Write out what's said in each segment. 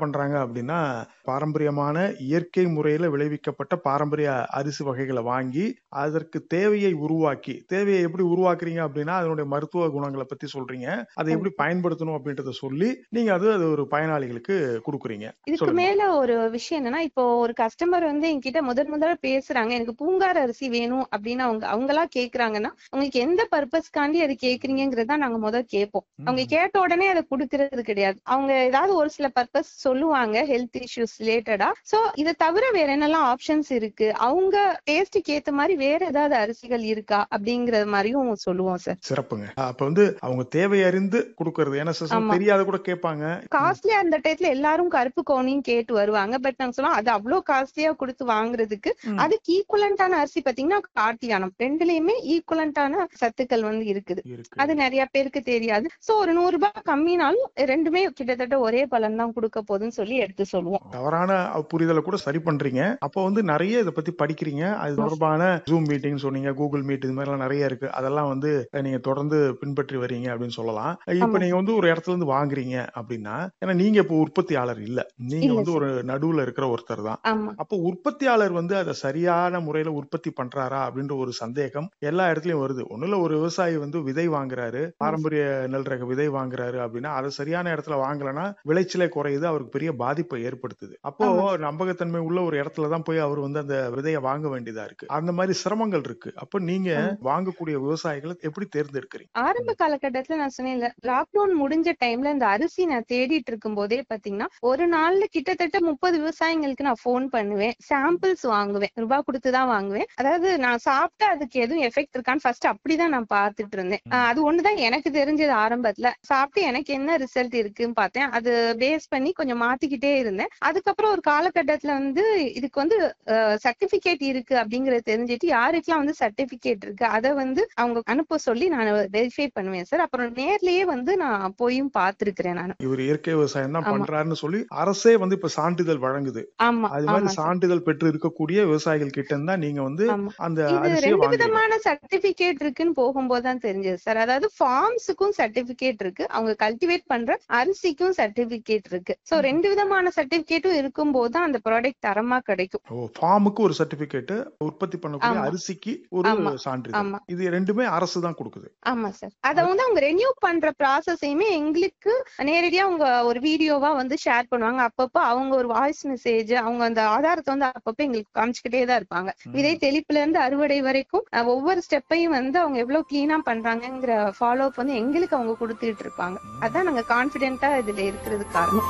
பண்றாங்க அப்படின்னா பாரம்பரியமான இயற்கை முறையில விளைவிக்கப்பட்ட பாரம்பரிய அரிசி வகைகளை வாங்கி அதற்கு தேவையை உருவாக்கி தேவையை எப்படி உருவாக்குறீங்க அப்படின்னா அதனுடைய மருத்துவ குணங்களை பத்தி சொல்றீங்க அதை எப்படி பயன்படுத்தணும் அப்படின்றத சொல்லி நீங்க அது அது ஒரு பயனாளிகளுக்கு கொடுக்குறீங்க இதுக்கு சொல்லுங்க. மேல ஒரு விஷயம் என்னன்னா இப்போ ஒரு கஸ்டமர் வந்து என்கிட்ட முதல் முதல்ல பேசுறாங்க எனக்கு பூங்கார் அரிசி வேணும் அப்படின்னு அவங்க அவங்களா கேக்குறாங்கன்னா உங்களுக்கு எந்த பர்பஸ்க்காண்டி அது கேக்குறீங்கிறதா நாங்க முதல் கேட்போம் அவங்க கேட்ட உடனே அதை கொடுக்கறது கிடையாது அவங்க ஏதாவது ஒரு சில பர்பஸ் சொல்லுவாங்க ஹெல்த் இஷ்யூஸ் ரிலேட்டடா சோ இதை தவிர வேற என்னெல்லாம் ஆப்ஷன்ஸ் இருக்கு அவங்க டேஸ்டுக்கு ஏத்த மாதிரி வேற ஏதாவது அரிசிகள் இருக்கா அப்படிங்கிற மாதிரியும் சொல்லுவோம் சார் சிறப்புங்க அப்ப வந்து அவங்க தேவை அறிந்து கொடுக்கறது ஏன்னா சில சமயம் ஆமா. தெரியாத கூட கேட்பாங்க காஸ்ட்லியா அந்த டயத்துல எல்லாரும் கருப்பு கவுனின்னு கேட்டு வருவாங்க பட் நாங்க சொல்லுவோம் அது அவ்வளவு காஸ்ட்லியா கொடுத்து வாங்குறதுக்கு ம். அதுக்கு ஈக்குவலண்டான அரிசி பாத்தீங்கன்னா கார்த்தியானம் ரெண்டுலயுமே ஈக்குவலண்டான சத்துக்கள் வந்து இருக்குது இருக்கு அது நிறைய பேருக்கு தெரியாது சோ ஒரு நூறு ரூபாய் கம்மினாலும் ரெண்டுமே கிட்டத்தட்ட ஒரே பலன் தான் கொடுக்க போகுதுன்னு சொல்லி எடுத்து சொல்லுவோம் தவறான புரிதலை கூட சரி பண்றீங்க அப்போ வந்து நிறைய இதை பத்தி படிக்கிறீங்க அது தொடர்பான ஜூம் மீட்டிங் சொன்னீங்க கூகுள் மீட் இது மாதிரி எல்லாம் நிறைய இருக்கு அதெல்லாம் வந்து நீங்க தொடர்ந்து பின்பற்றி வரீங்க அப்படின்னு சொல்லலாம் இப்ப ஆமா. நீங்க வந்து ஒரு இடத்துல இருந்து வாங்குறீங்க அப்படின்னா ஏன்னா நீங்க இப்போ உற்பத்தியாளர் இல்ல நீங்க இல்ல வந்து சார். ஒரு நடுவுல இருக்கிற ஒருத்தர் தான் ஆமா அப்போ உற்பத்தியாளர் வந்து அதை சரியான முறையில உற்பத்தி பண்றாரா அப்படின்ற ஒரு சந்தேகம் எல்லா இடத்துலயும் வருது ஒண்ணுல ஒரு விவசாயி வந்து விதை வாங்குறாரு பாரம்பரிய நெல் ரக விதை வாங்குறாரு அப்படின்னா அதை சரியான இடத்துல வாங்கலைன்னா விளைச்சலே குறையுது அவருக்கு பெரிய பாதிப்பை ஏற்படுத்துது அப்போ ஆமா. நம்பகத்தன்மை உள்ள ஒரு இடத்துல தான் போய் அவர் வந்து அந்த விதையை வாங்க வேண்டியதா இருக்கு அந்த மாதிரி சிரமங்கள் இருக்கு அப்ப நீங்க வாங்கக்கூடிய விவசாயிகளை எப்படி தேர்ந்தெடுக்கிறீங்க ஆரம்ப காலகட்டத்துல நான் சொன்னேன்ல லாக்டவுன் முடிஞ்ச டைம்ல இந்த அரிசி நான் தேடிட்டு இருக்கும் போதே பாத்தீங்கன்னா ஒரு நாள்ல கிட்டத்தட்ட முப்பது விவசாயிங்களுக்கு நான் ஃபோன் பண்ணுவேன் சாம்பிள்ஸ் வாங்குவேன் ரூபாய் கொடுத்துதான் வாங்குவேன் அதாவது நான் சாப்பிட்டா அதுக்கு எதுவும் எஃபெக்ட் இருக்கான்னு ஃபர்ஸ்ட் அப்படிதான் நான் பார்த்துட்டு இருந்தேன் ஆஹ் அது ஒண்ணுதான் எனக்கு தெரிஞ்சது ஆரம்பத்துல சாப்பிட்டு எனக்கு என்ன ரிசல்ட் இருக்குன்னு பார்த்தேன் அது பேஸ் பண்ணி கொஞ்சம் மாத்திக்கிட்டே இருந்தேன் அதுக்கப்புறம் ஒரு காலகட்டத்துல வந்து இதுக்கு வந்து சர்டிபிகேட் இருக்கு அப்படிங்கறது தெரிஞ்சுட்டு யாருக்கெல்லாம் வந்து சர்டிபிகேட் இருக்கு அதை வந்து அவங்க அனுப்ப சொல்லி நான் வெரிஃபை பண்ணுவேன் சார் அப்புறம் நேர்லயே வந்து நான் போயும் பார்த்திருக்கிறேன் நான் இவர் இயற்கை விவசாயம் தான் ஆமா. பண்றாருன்னு சொல்லி அரசே வந்து இப்ப சான்றிதழ் வழங்குது ஆமா அது ஆமா மாதிரி சார். சான்றிதழ் பெற்று இருக்கக்கூடிய விவசாயிகள் கிட்ட இருந்தா நீங்க வந்து ஆமா. அந்த இது அரிசியை ரெண்டு வாங்குறீங்க விதமான சர்டிபிகேட் இருக்குன்னு போகும்போது தான் தெரிஞ்சது சார் அதாவது ஃபார்ம்ஸுக்கும் சர்டிபிகேட் இருக்கு அவங்க கல்டிவேட் பண்ற அரிசிக்கும் சர்டிபிகேட் இருக்கு சோ ரெண்டு விதமான சர்டிபிகேட்டும் இருக்கும் போது தான் அந்த ப்ராடக்ட் தரமா கிடைக்கும் ஓ ஃபார்முக்கு ஒரு சர்டிபிகேட் உற்பத்தி பண்ணக்கூடிய ஆமா. அரிசிக்கு ஒரு ஆமா. சான்றிதழ் ஆமா இது ரெண்டுமே அரசு தான் கொடுக்குது ஆமா சார் அத வந்து அவங்க ரெனியூ பண்ற ப்ராசஸையுமே எங்களுக்கு நேரடியா அவங்க ஒரு வீடியோவா வந்து ஷேர் பண்ணுவாங்க அப்பப்போ அவங்க ஒரு வாய்ஸ் மெசேஜ் அவங்க அந்த ஆதாரத்தை வந்து அப்பப்போ எங்களுக்கு காமிச்சுக்கிட்டே தான் இருப்பாங்க ம். விதை தெளிப்புல இருந்து அறுவடை வரைக்கும் அஹ், ஒவ்வொரு ஸ்டெப்பையும் வந்து அவங்க எவ்வளவு கிளீனா பண்றாங்கங்கிற ஃபாலோ அப் வந்து எங்களுக்கு அவங்க கொடுத்துட்டு இருப்பாங்க அதான் நாங்க கான்பிடென்ட்டா இதுல இருக்கிறது காரணம்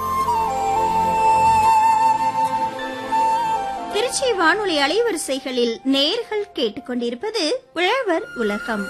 திருச்சி வானொலி அலைவரிசைகளில் நேர்கள் கேட்டுக்கொண்டிருப்பது உழவர் உலகம்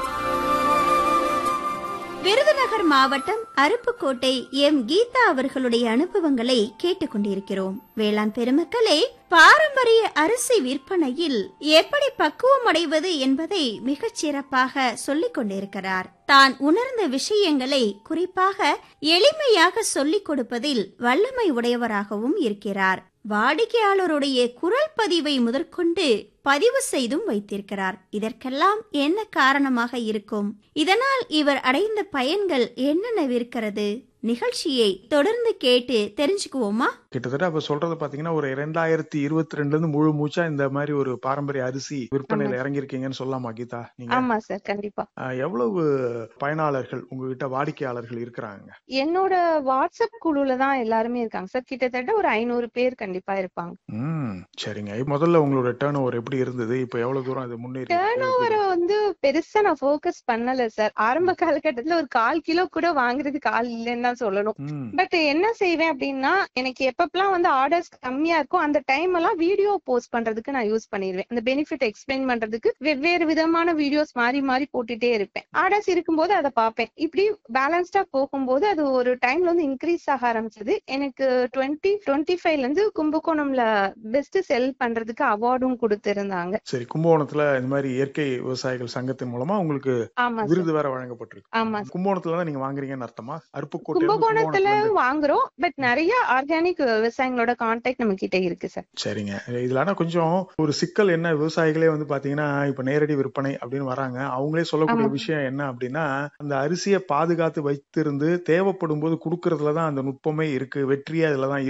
விருதுநகர் மாவட்டம் அருப்புக்கோட்டை எம் கீதா அவர்களுடைய அனுபவங்களை கேட்டுக்கொண்டிருக்கிறோம் வேளாண் பெருமக்களே பாரம்பரிய அரிசி விற்பனையில் எப்படி பக்குவம் அடைவது என்பதை மிகச் சிறப்பாக சொல்லிக் கொண்டிருக்கிறார் தான் உணர்ந்த விஷயங்களை குறிப்பாக எளிமையாக சொல்லிக் கொடுப்பதில் வல்லமை உடையவராகவும் இருக்கிறார் வாடிக்கையாளருடைய குரல் பதிவை முதற்கொண்டு பதிவு செய்தும் வைத்திருக்கிறார் இதற்கெல்லாம் என்ன காரணமாக இருக்கும் இதனால் இவர் அடைந்த பயன்கள் என்னென்னவிருக்கிறது நிகழ்ச்சியை தொடர்ந்து கேட்டு தெரிஞ்சுக்குவோமா கிட்டத்தட்ட அப்ப சொல்றது பாத்தீங்கன்னா ஒரு இரண்டாயிரத்தி இருபத்தி ரெண்டுல இருந்து முழு மூச்சா இந்த மாதிரி ஒரு பாரம்பரிய அரிசி விற்பனையில ஆமா. இறங்கியிருக்கீங்கன்னு சொல்லலாமா கீதா நீங்க ஆமா சார் கண்டிப்பா அஹ், எவ்வளவு பயனாளர்கள் உங்ககிட்ட வாடிக்கையாளர்கள் இருக்கிறாங்க என்னோட வாட்ஸ்அப் குழுல தான் எல்லாருமே இருக்காங்க சார் கிட்டத்தட்ட ஒரு ஐநூறு பேர் கண்டிப்பா இருப்பாங்க ம் சரிங்க முதல்ல உங்களோட டேர்ன் ஓவர் எப்படி இருந்தது இப்ப எவ்வளவு தூரம் அது முன்னேறி டேர்ன் ஓவரை வந்து பெருசா நான் ஃபோக்கஸ் பண்ணல சார் ஆரம்ப காலகட்டத்துல ஒரு கால் கிலோ கூட வாங்குறதுக்கு ஆள் இல்லைன்னு தான் சொல்லணும் ம் பட் என்ன செய்வேன் அப்படின்னா எனக்கு எப்பப்பெல்லாம் வந்து ஆர்டர்ஸ் கம்மியா இருக்கும் அந்த டைம் எல்லாம் வீடியோ போஸ்ட் பண்றதுக்கு நான் யூஸ் பண்ணிடுவேன் அந்த பெனிஃபிட் எக்ஸ்பிளைன் பண்றதுக்கு வெவ்வேறு விதமான வீடியோஸ் மாறி மாறி போட்டுட்டே இருப்பேன் ஆர்டர்ஸ் இருக்கும்போது அதை பார்ப்பேன் இப்படி பேலன்ஸ்டா போகும்போது அது ஒரு டைம்ல வந்து இன்க்ரீஸ் ஆக ஆரம்பிச்சது எனக்கு டுவெண்ட்டி டுவெண்ட்டி ஃபைவ்ல இருந்து கும்பகோணம்ல பெஸ்ட் செல் பண்றதுக்கு அவார்டும் கொடுத்திருந்தாங்க சரி கும்பகோணத்துல இந்த மாதிரி இயற்கை விவசாயிகள் சங்கத்தின் மூலமா உங்களுக்கு ஆமா சார் விருது வேற வழங்கப்பட்டிருக்கு ஆமா சார் கும்பகோணத்துல தான் நீங்க வாங்குறீங்கன்னு அர்த்தமா அருப்புக்கோட்டை கும்பகோணத்துல வாங்குறோம் பட் நிறைய ஆர்கானிக் விவசாயிகளோட கான்டாக்ட் நம்ம கிட்ட இருக்கு சார் சரிங்க இதுல ஆனா கொஞ்சம் ஒரு சிக்கல் என்ன விவசாயிகளே வந்து பாத்தீங்கன்னா இப்ப நேரடி விற்பனை அப்படின்னு வராங்க அவங்களே சொல்லக்கூடிய ஆமா. விஷயம் என்ன அப்படின்னா அந்த அரிசியை பாதுகாத்து வைத்திருந்து தேவைப்படும் போது குடுக்கறதுலதான் அந்த நுட்பமே இருக்கு வெற்றியே அதுலதான்